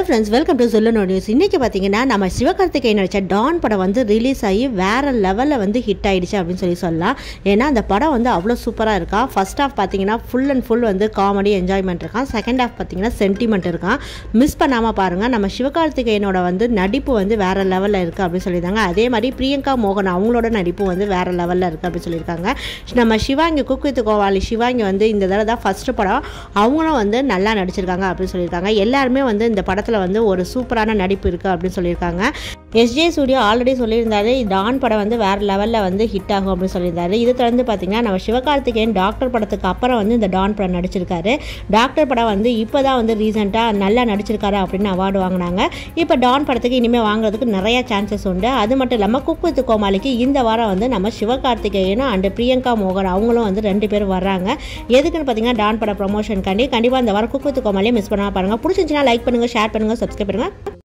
friends welcome to Sollu news இன்றைக்கி பார்த்தீங்கன்னா நம்ம சிவகார்த்திகேயன் நடித்த டான் படம் வந்து ரிலீஸ் ஆகி வேறு லெவலில் வந்து ஹிட் ஆயிடுச்சு அப்படின்னு சொல்லி சொல்லலாம் ஏன்னா அந்த படம் வந்து அவ்வளோ சூப்பராக இருக்கா ஃபர்ஸ்ட் ஹாஃப் பார்த்தீங்கன்னா ஃபுல் அண்ட் ஃபுல் வந்து காமெடி என்ஜாய்மெண்ட் இருக்கான் செகண்ட் ஹாஃப் பார்த்தீங்கன்னா சென்டிமெண்ட் இருக்கான் மிஸ் பண்ணாமல் பாருங்கள் நம்ம சிவகார்த்திகேயனோட வந்து நடிப்பு வந்து வேறு லெவலில் இருக்குது அப்படின்னு சொல்லியிருந்தாங்க அதே மாதிரி பிரியங்கா மோகன் அவங்களோட நடிப்பு வந்து வேறு லெவலில் இருக்குது அப்படின்னு சொல்லியிருக்காங்க நம்ம சிவாங்கி குக் வித் கோவாலி சிவாங்கி வந்து இந்த தடவை தான் ஃபஸ்ட்டு படம் அவங்களும் வந்து நல்லா நடிச்சிருக்காங்க அப்படின்னு சொல்லியிருக்காங்க எல்லாருமே வந்து இந்த படத்தில் வந்து ஒரு சூப்பரான நடிப்பு இருக்குது அப்படின்னு சொல்லியிருக்காங்க எஸ்ஜே சூர்யா ஆல்ரெடி சொல்லியிருந்தாரு டான் படம் வந்து வேறு லெவலில் வந்து ஹிட் ஆகும் அப்படின்னு சொல்லியிருந்தாரு இது தொடர்ந்து பார்த்தீங்கன்னா நம்ம சிவகார்த்திகேயன் டாக்டர் படத்துக்கு அப்புறம் வந்து இந்த டான் படம் நடிச்சிருக்காரு டாக்டர் படம் வந்து இப்போ தான் வந்து ரீசெண்டாக நல்லா நடிச்சிருக்காரு அப்படின்னு அவார்டு வாங்கினாங்க இப்போ டான் படத்துக்கு இனிமேல் வாங்குறதுக்கு நிறைய சான்சஸ் உண்டு அது மட்டும் இல்லாமல் குக் வித் கோமாளிக்கு இந்த வாரம் வந்து நம்ம சிவகார்த்திகேயனும் அண்ட் பிரியங்கா மோகன் அவங்களும் வந்து ரெண்டு பேரும் வர்றாங்க எதுக்குன்னு பார்த்தீங்கன்னா டான் பட ப்ரொமோஷனுக்காண்டி கண்டிப்பாக இந்த வாரம் குக் வித் கோமாளியை மிஸ் பண்ணாமல் பாருங்கள் பிடிச்சிருந்துச்சுன்னா லைக் பண்ணுங்கள் ஷேர் பண்ணுங்கள் சப்ஸ்கிரைப் பண்ணுங்கள்